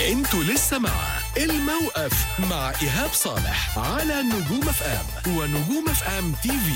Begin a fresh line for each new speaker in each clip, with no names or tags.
انتوا لسه مع الموقف مع ايهاب صالح على نجوم اف ام ونجوم اف ام تي في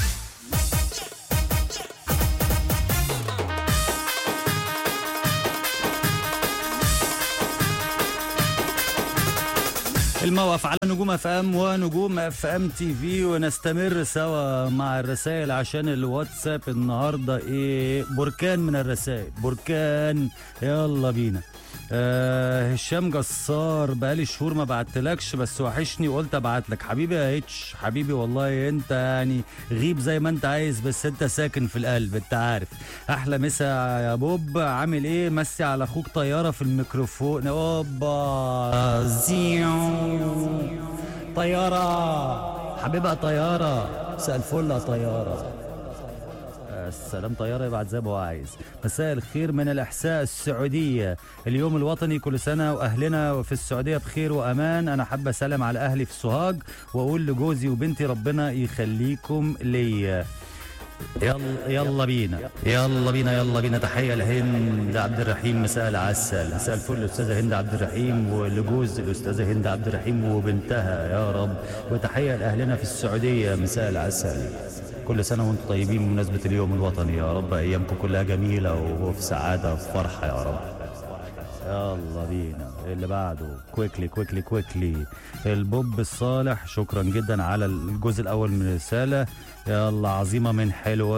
الموقف على نجوم اف ام ونجوم اف ام تي في ونستمر سوا مع الرسائل عشان الواتساب النهارده ايه بركان من الرسائل بركان يلا بينا آه هشام جسار بقالي شهور ما بعتلكش بس وحشني قلت ابعت لك حبيبي يا اتش حبيبي والله انت يعني غيب زي ما انت عايز بس انت ساكن في القلب انت عارف احلى مسا يا بوب عامل ايه مسي على اخوك طياره في الميكروفون اوبا زيو طياره حبيبها طياره مساء الفل يا طياره السلام طيارة يبعت زي ما هو عايز مساء الخير من الإحساء السعودية اليوم الوطني كل سنة وأهلنا في السعودية بخير وأمان أنا حابة أسلم على أهلي في سوهاج وأقول لجوزي وبنتي ربنا يخليكم ليا يلا يلا بينا يلا بينا يلا بينا تحية لهند عبد الرحيم مساء العسل مساء الفل الأستاذة هند عبد الرحيم ولجوز الأستاذة هند عبد الرحيم وبنتها يا رب وتحية لأهلنا في السعودية مساء العسل كل سنة وانتم طيبين بمناسبة اليوم الوطني يا رب أيامكم كلها جميلة وفي سعادة وفي فرحة يا رب يلا بينا اللي بعده كويكلي كويكلي كويكلي البوب الصالح شكرا جدا على الجزء الأول من الرسالة يلا عظيمة من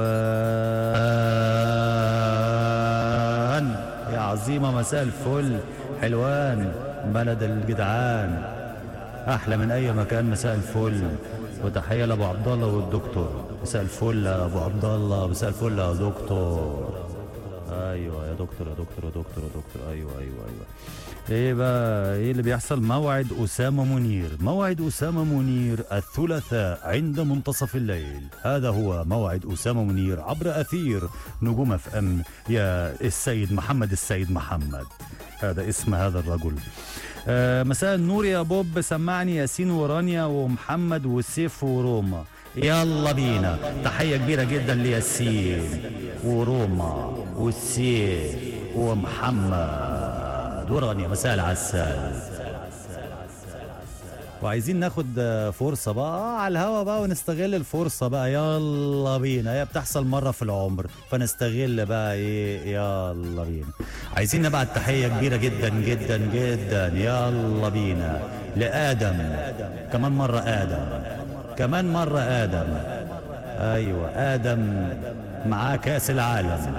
حلوان يا عظيمة مساء الفل حلوان بلد الجدعان أحلى من أي مكان مساء الفل وتحية لأبو عبد الله والدكتور مساء الفل يا أبو عبد الله مساء الفل يا دكتور ايوه يا دكتور يا دكتور يا دكتور يا دكتور ايوه ايوه ايوه ايه بقى ايه اللي بيحصل موعد اسامه منير موعد اسامه منير الثلاثاء عند منتصف الليل هذا هو موعد اسامه منير عبر اثير نجوم اف ام يا السيد محمد السيد محمد هذا اسم هذا الرجل آه مساء النور يا بوب سمعني ياسين ورانيا ومحمد وسيف وروما يلا بينا تحية كبيرة جدا لياسين وروما والسيف ومحمد ورانيا مساء العسل وعايزين ناخد فرصة بقى على الهوا بقى ونستغل الفرصة بقى يلا بينا هي بتحصل مرة في العمر فنستغل بقى ايه يلا بينا عايزين نبعت تحية كبيرة جدا جدا جدا يلا بينا لآدم كمان مرة آدم كمان مرة آدم أيوة آدم معاه كأس العالم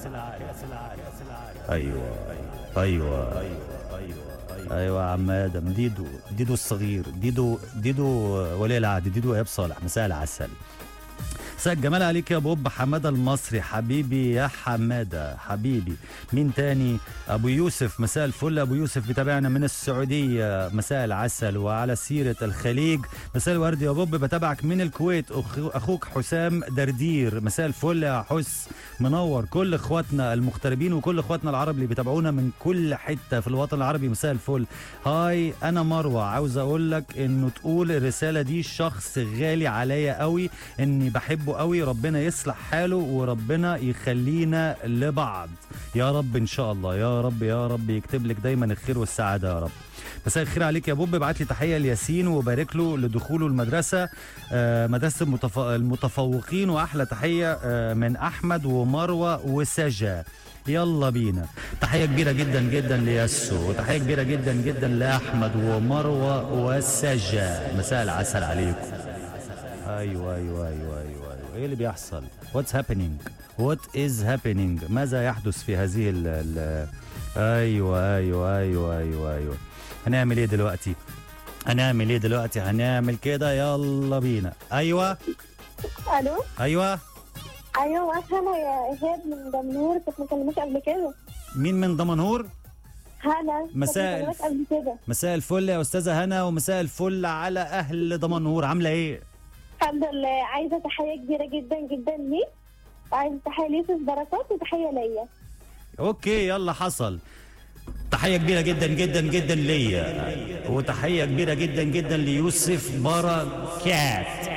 أيوة أيوة ايوه يا عم ادم ديدو ديدو الصغير ديدو ديدو ولي العهد ديدو ايهاب صالح مساء العسل مساء الجمال عليك يا بوب حماده المصري حبيبي يا حماده حبيبي مين تاني ابو يوسف مساء الفل ابو يوسف بتابعنا من السعوديه مساء العسل وعلى سيره الخليج مساء الورد يا بوب بتابعك من الكويت اخوك حسام دردير مساء الفل يا حس منور كل اخواتنا المغتربين وكل اخواتنا العرب اللي بيتابعونا من كل حته في الوطن العربي مساء الفل هاي انا مروه عاوز اقول لك انه تقول الرساله دي شخص غالي عليا قوي اني بحبه قوي ربنا يصلح حاله وربنا يخلينا لبعض يا رب ان شاء الله يا رب يا رب يكتب لك دايما الخير والسعاده يا رب مساء الخير عليك يا بوب ابعت لي تحيه لياسين وبارك له لدخوله المدرسه آه مدرسه المتف... المتفوقين واحلى تحيه آه من احمد ومروه وسجا يلا بينا تحية كبيرة جدا جدا لياسو وتحية كبيرة جدا جدا لأحمد ومروة وسجا مساء العسل عليكم ايوه ايوه ايوه ايوه, أيوة. ايه اللي بيحصل واتس هابينج وات از هابينج ماذا يحدث في هذه ال ال ايوه ايوه ايوه ايوه ايوه هنعمل ايه دلوقتي هنعمل ايه دلوقتي هنعمل كده يلا بينا ايوه
الو
ايوه
ايوه انا يا ايهاب من دمنهور كنت مكلمك قبل كده
مين من دمنهور
هلا كنت
مساء
مكلمك قبل كده
مساء الفل يا استاذه هنا ومساء الفل على اهل دمنهور عامله ايه
الحمد لله عايزه تحيه كبيره جدا جدا ليك وعايزه تحيه ليوسف بركات وتحيه ليا
اوكي يلا حصل تحية كبيرة جدا جدا جدا ليا وتحية كبيرة جدا جدا ليوسف بركات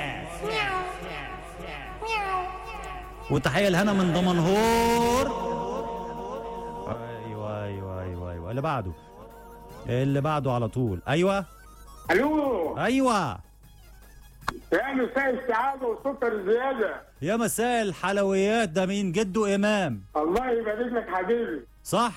وتحية لهنا من دمنهور ايوه ايوه ايوه ايوه اللي بعده اللي بعده على طول ايوه
الو
ايوه
يا مساء السعاده والسكر الزياده
يا مساء الحلويات ده مين جده امام
الله يبارك لك حبيبي
صح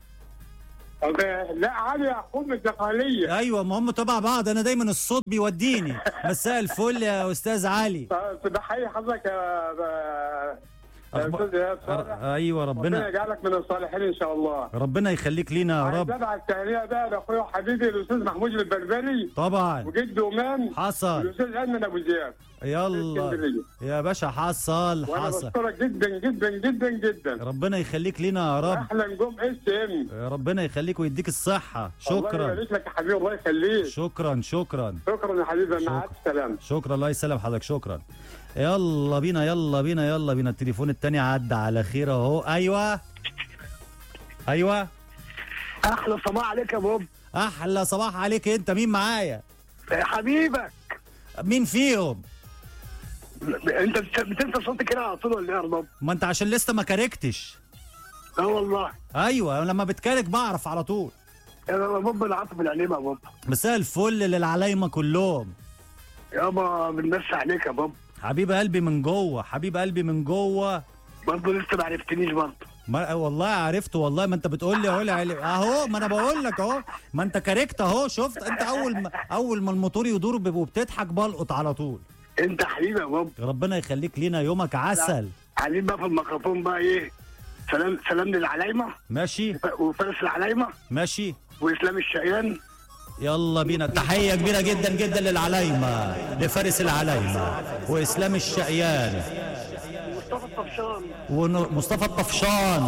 طب لا علي يعقوب من الدقهليه
ايوه ما هم تبع بعض انا دايما الصوت بيوديني مساء الفل يا استاذ علي
تضحي حضرتك يا ب- يا
أخبار-
استاذ ايهاب صالح
أر- ايوه
ربنا
ربنا
يجعلك من الصالحين ان شاء الله
ربنا يخليك لينا يا
عايز
رب
ابعت تهنئه بقى لاخويا وحبيبي الاستاذ محمود البربري
طبعا
وجده امام
حصل
والاستاذ ايمن ابو زياد
يلا
اسكندريه
يا باشا حصل
وانا
حصل
بشكرك جدا جدا جدا جدا
ربنا يخليك لينا يا رب
احلى نجوم اس ام
ربنا يخليك ويديك الصحة
الله
شكرا
يبارك لك يا حبيبي الله يخليك
شكرا شكرا
شكرا يا حبيبي مع الف سلامه
شكرا الله يسلم حضرتك شكرا يلا بينا يلا بينا يلا بينا التليفون التاني عدى على خير اهو ايوه ايوه
احلى صباح عليك يا بوب
احلى صباح عليك انت مين معايا
حبيبك
مين فيهم
انت بت- بتنسى صوتي كده على طول ولا ايه يا بوب؟
ما انت عشان لسه ما كاركتش
لا والله
ايوه لما بتكارك بعرف على طول
يا بوب انا عاطف العليمه يا بوب
مساء الفل للعلايمه كلهم
يابا بنمسي عليك يا بوب
حبيب قلبي من جوه حبيب قلبي من جوه
برضه لسه ما عرفتنيش برضه
ما والله عرفت والله ما انت بتقول لي اهو العلي- اهو ما انا بقول لك اهو ما انت كاركت اهو شفت انت اول ما اول ما الموتور يدور ب- وبتضحك بلقط على طول
انت حبيبي يا بوب
ربنا يخليك لينا يومك عسل
عايزين بقى في الميكروفون بقى ايه سلام سلام للعلايمه
ماشي
وفارس العلايمه
ماشي
واسلام الشقيان
يلا بينا تحية كبيرة جدا جدا للعلايمة لفارس العلايمة وإسلام الشقيان
مصطفى الطفشان
ومصطفى الطفشان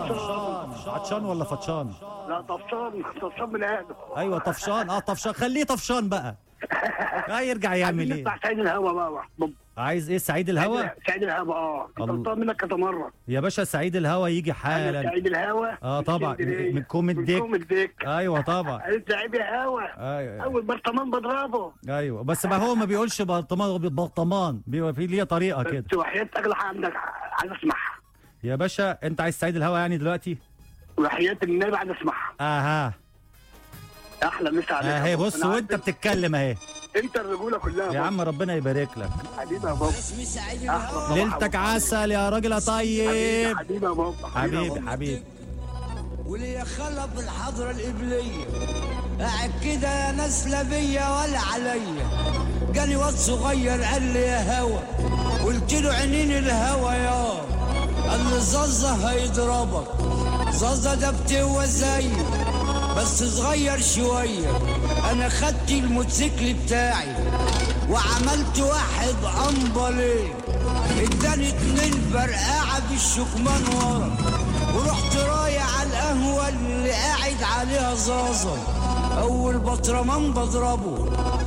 عطشان ولا فطشان
لا طفشان طفشان من اهله
ايوه طفشان اه طفشان خليه طفشان بقى اه يرجع يعمل
عايزين
ايه
نفتح سعيد الهوا بقى يا بوب
عايز ايه سعيد الهوا
سعيد الهوا اه انت
الله.
طلبتها منك كذا مره
يا باشا سعيد الهوا يجي
أنا
حالا
سعيد الهوا
اه طبعا
اسكندرية.
من كوم الديك
من كوم الديك
ايوه طبعا
انا سعيد الهوا
ايوه
اول برطمان بضربه
ايوه بس ما هو ما بيقولش برطمان هو برطمان بيبقى في ليه طريقه كده
بس وحياة اغلى حاجه عندك عايز اسمعها
يا باشا انت عايز سعيد الهوا يعني دلوقتي
وحياة النبي عايز اسمعها
اها
احلى مسا عليك
اهي
يا بابا.
بص
أنا
وانت
عارف
بتتكلم اهي
انت الرجوله كلها
يا
بابا.
عم ربنا يبارك لك
حبيبي يا بابا أحلى
ليلتك
طبعا.
عسل يا راجل يا طيب
حبيبي يا بابا يا
حبيبي
بابا.
حبيبي
ولي خلف الحضرة الإبلية قاعد كده يا ناس لا بيا ولا عليا جاني واد صغير قال لي يا هوا قلت له عينين الهوا يا قال لي زازة هيضربك زازة ده بتوه زي بس صغير شوية أنا خدت الموتوسيكل بتاعي وعملت واحد أمبلي اداني اتنين فرقعة بالشكمان ورا ورحت رايح على القهوة اللي قاعد عليها زازا أول بطرمان بضربه